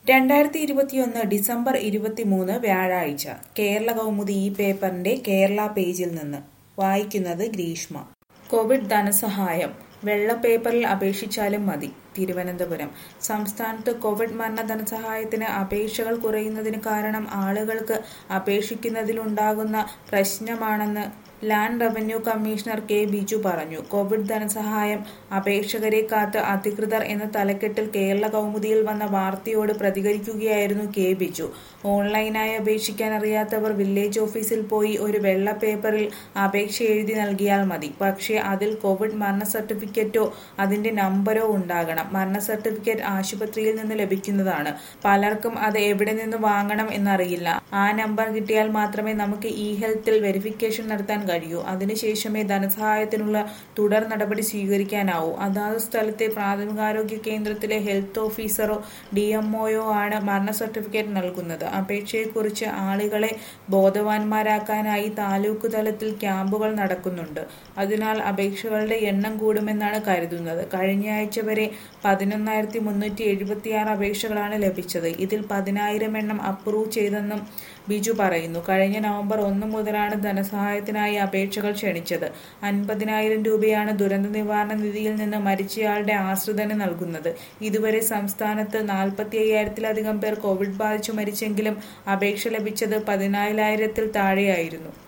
രണ്ടായിരത്തി ഇരുപത്തിയൊന്ന് ഡിസംബർ ഇരുപത്തിമൂന്ന് വ്യാഴാഴ്ച കേരള കൗമുദി ഈ പേപ്പറിന്റെ കേരള പേജിൽ നിന്ന് വായിക്കുന്നത് ഗ്രീഷ്മ കോവിഡ് ധനസഹായം വെള്ള പേപ്പറിൽ അപേക്ഷിച്ചാലും മതി തിരുവനന്തപുരം സംസ്ഥാനത്ത് കോവിഡ് മരണ ധനസഹായത്തിന് അപേക്ഷകൾ കുറയുന്നതിന് കാരണം ആളുകൾക്ക് അപേക്ഷിക്കുന്നതിലുണ്ടാകുന്ന പ്രശ്നമാണെന്ന് land revenue commissioner K Biju പറഞ്ഞു കോവിഡ് ധനസഹായം അപേക്ഷകരെ കാത്ത് അധികൃതർ എന്ന തലക്കെട്ടിൽ കേരള കൗമുദിയിൽ വന്ന വാർത്തയോട് പ്രതികരിക്കുകയായിരുന്നു കെ ബിജു ഓൺലൈനായി അപേക്ഷിക്കാൻ അറിയാത്തവർ വില്ലേജ് ഓഫീസിൽ പോയി ഒരു വെള്ള പേപ്പറിൽ അപേക്ഷ എഴുതി നൽകിയാൽ മതി പക്ഷേ അതിൽ കോവിഡ് മരണ സർട്ടിഫിക്കറ്റോ അതിന്റെ നമ്പരോ ഉണ്ടാകണം മരണ സർട്ടിഫിക്കറ്റ് ആശുപത്രിയിൽ നിന്ന് ലഭിക്കുന്നതാണ് പലർക്കും അത് എവിടെ നിന്ന് വാങ്ങണം എന്നറിയില്ല ആ നമ്പർ കിട്ടിയാൽ മാത്രമേ നമുക്ക് ഇ ഹെൽത്തിൽ വെരിഫിക്കേഷൻ നടത്താൻ കഴിയൂ അതിനുശേഷമേ ധനസഹായത്തിനുള്ള തുടർ നടപടി സ്വീകരിക്കാനാവൂ അതാത് സ്ഥലത്തെ പ്രാഥമികാരോഗ്യ കേന്ദ്രത്തിലെ ഹെൽത്ത് ഓഫീസറോ ഡി എംഒയോ ആണ് മരണ സർട്ടിഫിക്കറ്റ് നൽകുന്നത് അപേക്ഷയെക്കുറിച്ച് ആളുകളെ ബോധവാന്മാരാക്കാനായി താലൂക്ക് തലത്തിൽ ക്യാമ്പുകൾ നടക്കുന്നുണ്ട് അതിനാൽ അപേക്ഷകളുടെ എണ്ണം കൂടുമെന്നാണ് കരുതുന്നത് കഴിഞ്ഞയാഴ്ച വരെ പതിനൊന്നായിരത്തി മുന്നൂറ്റി എഴുപത്തിയാറ് അപേക്ഷകളാണ് ലഭിച്ചത് ഇതിൽ പതിനായിരം എണ്ണം അപ്രൂവ് ചെയ്തെന്നും ബിജു പറയുന്നു കഴിഞ്ഞ നവംബർ ഒന്ന് മുതലാണ് ധനസഹായത്തിനായി അപേക്ഷകൾ ക്ഷണിച്ചത് അൻപതിനായിരം രൂപയാണ് ദുരന്ത നിവാരണ നിധിയിൽ നിന്ന് മരിച്ചയാളുടെ ആശ്രിതന് നൽകുന്നത് ഇതുവരെ സംസ്ഥാനത്ത് നാൽപ്പത്തി അയ്യായിരത്തിലധികം പേർ കോവിഡ് ബാധിച്ചു മരിച്ചെങ്കിലും അപേക്ഷ ലഭിച്ചത് പതിനാലായിരത്തിൽ താഴെയായിരുന്നു